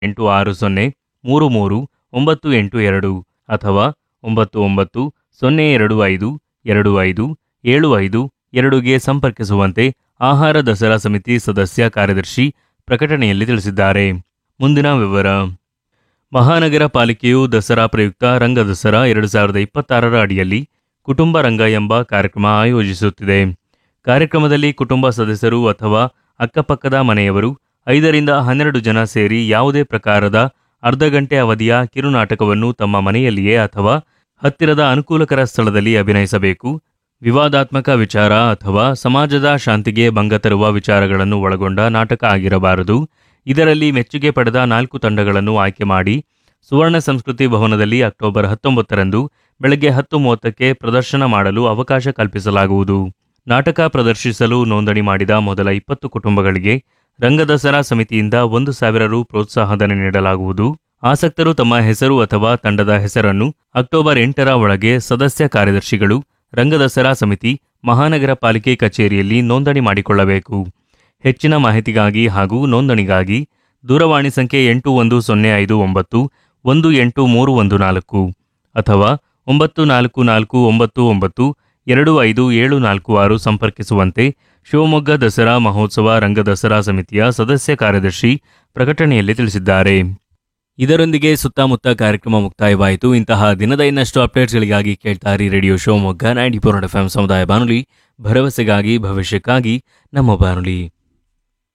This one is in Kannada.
ಎಂಟು ಆರು ಸೊನ್ನೆ ಮೂರು ಮೂರು ಒಂಬತ್ತು ಎಂಟು ಎರಡು ಅಥವಾ ಒಂಬತ್ತು ಒಂಬತ್ತು ಸೊನ್ನೆ ಎರಡು ಐದು ಎರಡು ಐದು ಏಳು ಐದು ಎರಡುಗೆ ಸಂಪರ್ಕಿಸುವಂತೆ ಆಹಾರ ದಸರಾ ಸಮಿತಿ ಸದಸ್ಯ ಕಾರ್ಯದರ್ಶಿ ಪ್ರಕಟಣೆಯಲ್ಲಿ ತಿಳಿಸಿದ್ದಾರೆ ಮುಂದಿನ ವಿವರ ಮಹಾನಗರ ಪಾಲಿಕೆಯು ದಸರಾ ಪ್ರಯುಕ್ತ ರಂಗ ದಸರಾ ಎರಡು ಸಾವಿರದ ಇಪ್ಪತ್ತಾರರ ಅಡಿಯಲ್ಲಿ ಕುಟುಂಬ ರಂಗ ಎಂಬ ಕಾರ್ಯಕ್ರಮ ಆಯೋಜಿಸುತ್ತಿದೆ ಕಾರ್ಯಕ್ರಮದಲ್ಲಿ ಕುಟುಂಬ ಸದಸ್ಯರು ಅಥವಾ ಅಕ್ಕಪಕ್ಕದ ಮನೆಯವರು ಐದರಿಂದ ಹನ್ನೆರಡು ಜನ ಸೇರಿ ಯಾವುದೇ ಪ್ರಕಾರದ ಅರ್ಧ ಗಂಟೆ ಅವಧಿಯ ಕಿರುನಾಟಕವನ್ನು ತಮ್ಮ ಮನೆಯಲ್ಲಿಯೇ ಅಥವಾ ಹತ್ತಿರದ ಅನುಕೂಲಕರ ಸ್ಥಳದಲ್ಲಿ ಅಭಿನಯಿಸಬೇಕು ವಿವಾದಾತ್ಮಕ ವಿಚಾರ ಅಥವಾ ಸಮಾಜದ ಶಾಂತಿಗೆ ಭಂಗ ತರುವ ವಿಚಾರಗಳನ್ನು ಒಳಗೊಂಡ ನಾಟಕ ಆಗಿರಬಾರದು ಇದರಲ್ಲಿ ಮೆಚ್ಚುಗೆ ಪಡೆದ ನಾಲ್ಕು ತಂಡಗಳನ್ನು ಆಯ್ಕೆ ಮಾಡಿ ಸುವರ್ಣ ಸಂಸ್ಕೃತಿ ಭವನದಲ್ಲಿ ಅಕ್ಟೋಬರ್ ಹತ್ತೊಂಬತ್ತರಂದು ಬೆಳಗ್ಗೆ ಹತ್ತು ಮೂವತ್ತಕ್ಕೆ ಪ್ರದರ್ಶನ ಮಾಡಲು ಅವಕಾಶ ಕಲ್ಪಿಸಲಾಗುವುದು ನಾಟಕ ಪ್ರದರ್ಶಿಸಲು ನೋಂದಣಿ ಮಾಡಿದ ಮೊದಲ ಇಪ್ಪತ್ತು ಕುಟುಂಬಗಳಿಗೆ ರಂಗದಸರಾ ಸಮಿತಿಯಿಂದ ಒಂದು ಸಾವಿರ ರು ಪ್ರೋತ್ಸಾಹಧನ ನೀಡಲಾಗುವುದು ಆಸಕ್ತರು ತಮ್ಮ ಹೆಸರು ಅಥವಾ ತಂಡದ ಹೆಸರನ್ನು ಅಕ್ಟೋಬರ್ ಎಂಟರ ಒಳಗೆ ಸದಸ್ಯ ಕಾರ್ಯದರ್ಶಿಗಳು ರಂಗದಸರಾ ಸಮಿತಿ ಮಹಾನಗರ ಪಾಲಿಕೆ ಕಚೇರಿಯಲ್ಲಿ ನೋಂದಣಿ ಮಾಡಿಕೊಳ್ಳಬೇಕು ಹೆಚ್ಚಿನ ಮಾಹಿತಿಗಾಗಿ ಹಾಗೂ ನೋಂದಣಿಗಾಗಿ ದೂರವಾಣಿ ಸಂಖ್ಯೆ ಎಂಟು ಒಂದು ಸೊನ್ನೆ ಐದು ಒಂಬತ್ತು ಒಂದು ಎಂಟು ಮೂರು ಒಂದು ನಾಲ್ಕು ಅಥವಾ ಒಂಬತ್ತು ನಾಲ್ಕು ನಾಲ್ಕು ಒಂಬತ್ತು ಒಂಬತ್ತು ಎರಡು ಐದು ಏಳು ನಾಲ್ಕು ಆರು ಸಂಪರ್ಕಿಸುವಂತೆ ಶಿವಮೊಗ್ಗ ದಸರಾ ಮಹೋತ್ಸವ ರಂಗ ದಸರಾ ಸಮಿತಿಯ ಸದಸ್ಯ ಕಾರ್ಯದರ್ಶಿ ಪ್ರಕಟಣೆಯಲ್ಲಿ ತಿಳಿಸಿದ್ದಾರೆ ಇದರೊಂದಿಗೆ ಸುತ್ತಮುತ್ತ ಕಾರ್ಯಕ್ರಮ ಮುಕ್ತಾಯವಾಯಿತು ಇಂತಹ ದಿನದ ಇನ್ನಷ್ಟು ಅಪ್ಡೇಟ್ಸ್ಗಳಿಗಾಗಿ ಕೇಳ್ತಾರಿ radio Shivamogga ninety four F M ಸಮುದಾಯ ಬಾನುಲಿ ಭರವಸೆಗಾಗಿ ಭವಿಷ್ಯಕ್ಕಾಗಿ ನಮ್ಮ ಬಾನುಲಿ